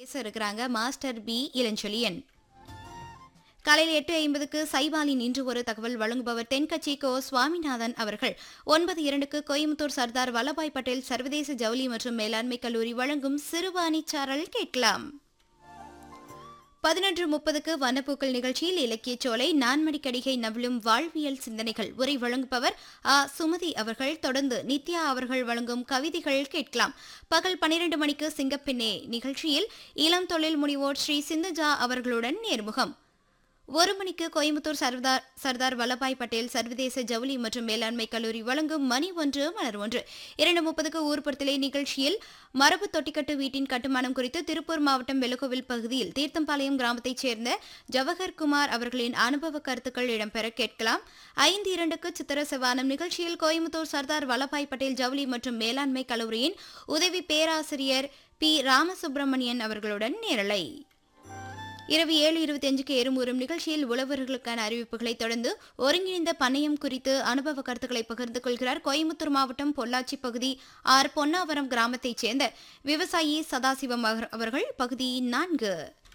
பேச இருக்கிறாங்க master P Ilanchezhiyan காலையில் எட்டு ஐம்பதுக்கு சைபாலின் இன்று ஒரு தகவல் வழங்குபவர் தென்கட்சி கோ சுவாமிநாதன் அவர்கள் ஒன்பது இரண்டுக்கு கோயம்புத்தூர் சர்தார் வல்லபாய் பட்டேல் சர்வதேச ஜவுளி மற்றும் மேலாண்மை கல்லூரி வழங்கும் சிறுபாணி சாரல் கேட்கலாம் பதினொன்று முப்பதுக்கு வனப்பூக்கள் நிகழ்ச்சியில் இலக்கியச் சோலை நான்மடிக்கடிகை நவிழும் வாழ்வியல் சிந்தனைகள் உரை வழங்குபவர் ஆ சுமதி அவர்கள் தொடர்ந்து நித்யா அவர்கள் வழங்கும் கவிதைகள் கேட்கலாம் பகல் பனிரெண்டு மணிக்கு சிங்கப்பெண்ணே நிகழ்ச்சியில் இளம் தொழில் முனைவோர் ஸ்ரீ சிந்துஜா அவர்களுடன் நேர்முகம் ஒரு மணிக்கு கோயம்புத்தூர் சர்தார் சர்தார் வல்லபாய் பட்டேல் சர்வதேச ஜவுளி மற்றும் மேலாண்மை கல்லூரி வழங்கும் மணி ஒன்று மலர் ஒன்று இரண்டு முப்பதுக்கு ஊர்புறத்திலே நிகழ்ச்சியில் மரபு தொட்டிக்கட்டு வீட்டின் கட்டுமானம் குறித்து திருப்பூர் மாவட்டம் வெள்ளக்கோவில் பகுதியில் தீர்த்தம்பாளையம் கிராமத்தைச் சேர்ந்த ஜவஹர் குமார் அவர்களின் அனுபவ கருத்துக்கள் இடம்பெற கேட்கலாம் ஐந்து இரண்டுக்கு சித்திர செவானம் நிகழ்ச்சியில் கோயம்புத்தூர் சர்தார் வல்லபாய் பட்டேல் ஜவுளி மற்றும் மேலாண்மை கல்லூரியின் உதவி பேராசிரியர் பி ராமசுப்பிரமணியன் அவர்களுடன் நேரலை இரவு ஏழு இருபத்தி அஞ்சுக்கு எறும்பூறும் நிகழ்ச்சியில் உழவர்களுக்கான அறிவிப்புகளை தொடர்ந்து ஒருங்கிணைந்த பண்ணையம் குறித்து அனுபவ கருத்துக்களை பகிர்ந்து கொள்கிறார் கோயம்புத்தூர் மாவட்டம் பொள்ளாச்சி பகுதி ஆர் பொன்னாவரம் கிராமத்தைச் சேர்ந்த விவசாயி சதாசிவம் அவர்- அவர்கள் பகுதி நான்கு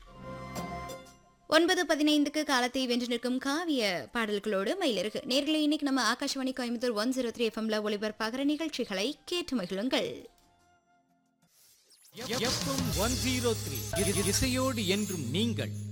ஒன்பது பதினைந்துக்கு காலத்தை வென்று நிற்கும் காவிய பாடல்களோடு மயிலிருக்கு நேர்களை இன்னைக்கு நம்ம Akashvani Coimbatore one zero three எஃப்எம்ல ஒளிபரப்பாகிற நிகழ்ச்சிகளை கேட்டு மகிழுங்கள் எஃப்எம் ஒன் ஜீரோ த்ரீ இசையோடு என்றும் நீங்கள்